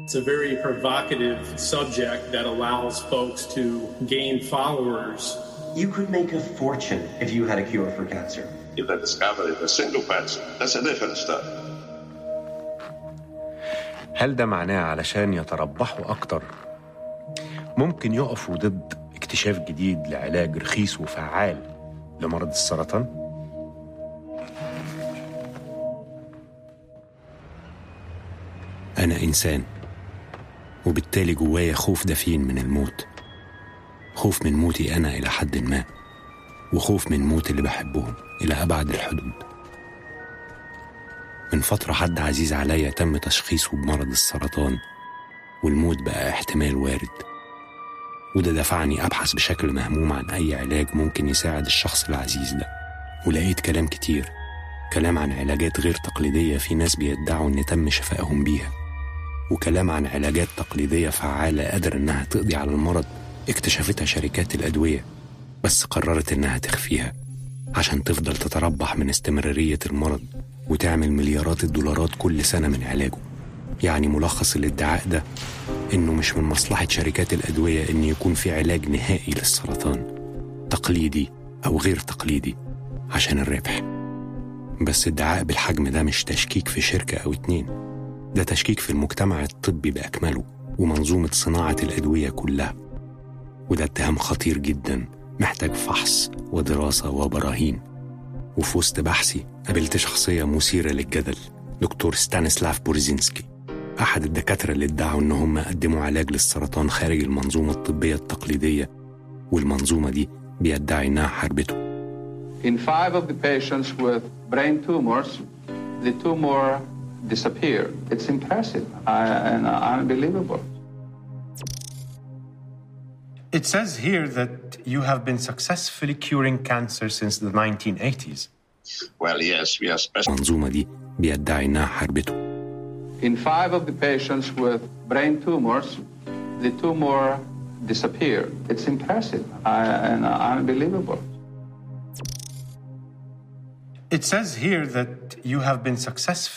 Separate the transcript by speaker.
Speaker 1: It's a very provocative subject that allows folks to gain followers.
Speaker 2: You could make a fortune if you had a cure for cancer.
Speaker 3: If they discovered a single person, that's a different stuff.
Speaker 4: هل ده معناه علشان يتربحوا أكتر ممكن يقفوا ضد اكتشاف جديد لعلاج رخيص وفعال لمرض السرطان؟ أنا إنسان وبالتالي جوايا خوف دفين من الموت خوف من موتي أنا إلى حد ما وخوف من موت اللي بحبهم إلى أبعد الحدود من فترة حد عزيز عليا تم تشخيصه بمرض السرطان والموت بقى احتمال وارد وده دفعني أبحث بشكل مهموم عن أي علاج ممكن يساعد الشخص العزيز ده ولقيت كلام كتير كلام عن علاجات غير تقليدية في ناس بيدعوا إن تم شفائهم بيها وكلام عن علاجات تقليدية فعالة قادرة إنها تقضي على المرض اكتشفتها شركات الأدوية بس قررت إنها تخفيها عشان تفضل تتربح من استمرارية المرض وتعمل مليارات الدولارات كل سنة من علاجه يعني ملخص الادعاء ده إنه مش من مصلحة شركات الأدوية إن يكون في علاج نهائي للسرطان تقليدي أو غير تقليدي عشان الربح بس ادعاء بالحجم ده مش تشكيك في شركة أو اتنين ده تشكيك في المجتمع الطبي بأكمله ومنظومة صناعة الأدوية كلها وده اتهام خطير جدا محتاج فحص ودراسة وبراهين وفي وسط بحثي قابلت شخصية مثيرة للجدل دكتور ستانسلاف بورزينسكي أحد الدكاترة اللي ادعوا إن هم قدموا علاج للسرطان خارج المنظومة الطبية التقليدية والمنظومة دي بيدعي إنها حربته
Speaker 5: In five of the patients with brain tumors, the tumor disappeared. It's impressive uh, and unbelievable.
Speaker 6: It says here that you have been successfully curing cancer since the 1980s.
Speaker 3: Well, yes, we are special.
Speaker 4: المنظومة دي بيدعي إنها حربته
Speaker 5: In five of the patients with brain tumors, the tumor disappeared. It's impressive uh, and unbelievable.
Speaker 6: It says here that you have been successful.